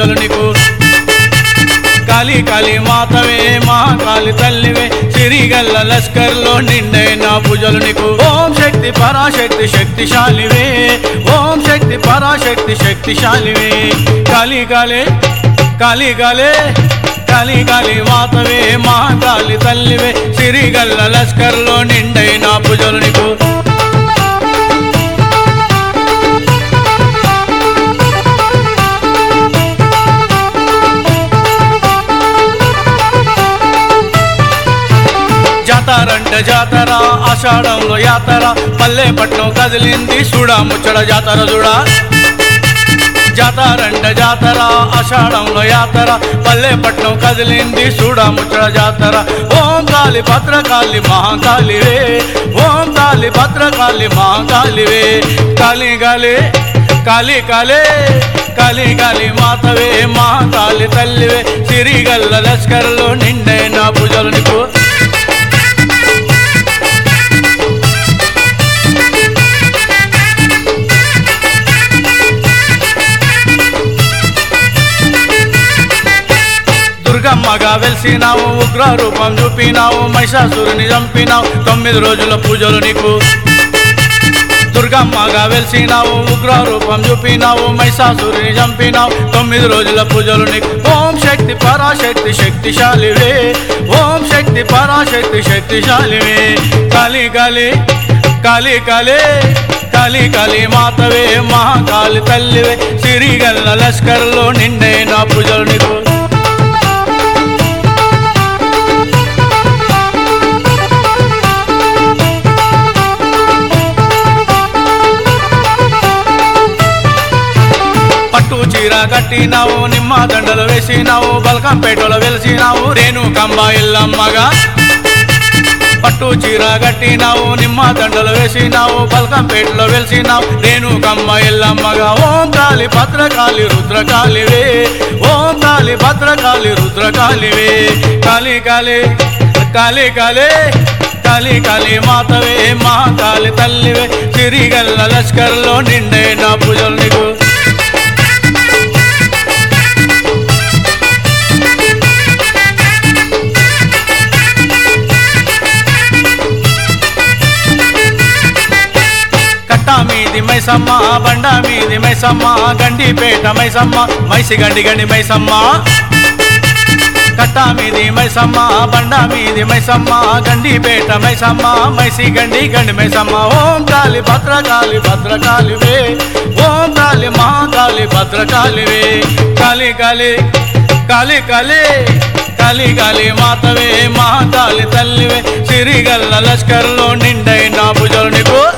పూజలు నీకు కాళీ కాళీ మాతవే మా కాళీ తల్లివే సిరిగల్ల లస్కర్లో నిండైన పూజలు నీకు ఓం శక్తి పరాశక్తి శక్తిశాలివే ఓం శక్తి పరాశక్తి శక్తిశాలివే కాళీ కాళే కాళీ కాళే కాళీ కాళీ మాతవే మా కాళీ తల్లివే సిరిగల్ల లస్కర్లో నిండైన పూజలు నీకు జాతరంటే జాతర ఆషాఢంలో యాతర పల్లె పట్నం కదిలింది చూడా ముచ్చడ జాతర చూడా జాతరంటే జాతర ఆషాఢంలో యాతర పల్లె పట్నం కదిలింది చూడా ముచ్చడ జాతర ఓం కాళి భద్రకాళి మహాకాళివే ఓం కాళి భద్రకాళి మహాకాళివే కాళీ గాలి కాళీ కాలే కాళీ కాళీ మాతవే మా కాళీ తల్లివే సిరిగల్ల లష్కర్లో నిండైన పూజలు నీకు దుర్గమ్మగా వెలిసినావు ఉగ్ర రూపం చూపినావు మహిషాసురుని చంపినావు తొమ్మిది రోజుల పూజలు నీకు దుర్గమ్మగా వెలిసినావు ఉగ్ర రూపం చూపినావు మహిషాసురుని చంపినావు తొమ్మిది రోజుల పూజలు నీకు ఓం శక్తి పరాశక్తి శక్తిశాలివే ఓం శక్తి పరాశక్తి శక్తిశాలివే కాళీ కాళీ కాళీ కాళీ కాళీ కాళీ మాతవే మహాకాళి తల్లివే సిరిగల్ల లష్కర్లో నిండైన పూజలు నీకు పట్టు చీర కట్టినావు నిమ్మ దండలు వేసినావు బల్కంపేటలో వెలిసినావు రేణు కంబ ఇల్లమ్మగా పట్టు చీర కట్టినావు నిమ్మ దండలు వేసినావు బల్కంపేటలో వెలిసినావు రేణు కంబ ఇల్లమ్మగా ఓం కాళి భద్రకాళి రుద్రకాళివే ఓం కాళి భద్రకాళి రుద్రకాళివే కాళీ కాళీ కాళీ కాళీ కాళీ కాళీ మాతవే మా కాళీ తల్లివే సిరిగల్ల లష్కర్లో నిండైన పూజలు నీకు కట్ట మీది మైసమ్మ బండ మీది మైసమ్మ గండిపేట మైసమ్మ మైసి గండి గండి మైసమ్మ కట్ట మీది మైసమ్మ బండ మీది మైసమ్మ గండిపేట మైసమ్మ మైసి గండి గండి మైసమ్మ ఓం కాళి భద్రకాళి భద్రకాళివే ఓం కాళి మహాకాళి భద్రకాళివే కాళీ కాళీ కాళీ కాళీ కాళీ కాళీ మాతవే మహాకాళి తల్లివే సిరిగల్ల లష్కర్లో నిండైన భుజలు నీకు